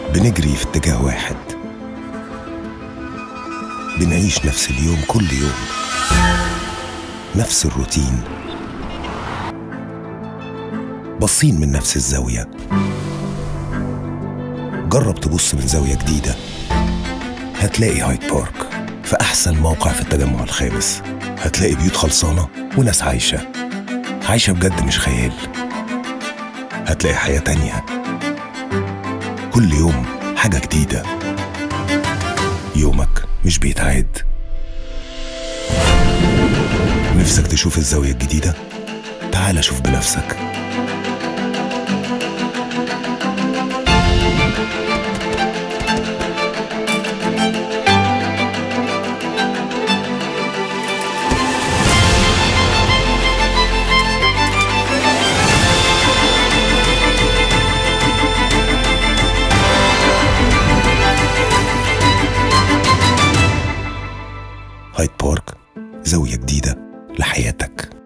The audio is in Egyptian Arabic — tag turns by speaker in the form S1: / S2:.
S1: بنجري في اتجاه واحد بنعيش نفس اليوم كل يوم نفس الروتين باصين من نفس الزاوية جرب تبص من زاوية جديدة هتلاقي هايد بارك في أحسن موقع في التجمع الخامس هتلاقي بيوت خلصانة وناس عايشة عايشة بجد مش خيال هتلاقي حياة تانية كل يوم حاجة جديدة يومك مش بيتعاد نفسك تشوف الزاوية الجديدة؟ تعال شوف بنفسك هايد بارك زاوية جديدة لحياتك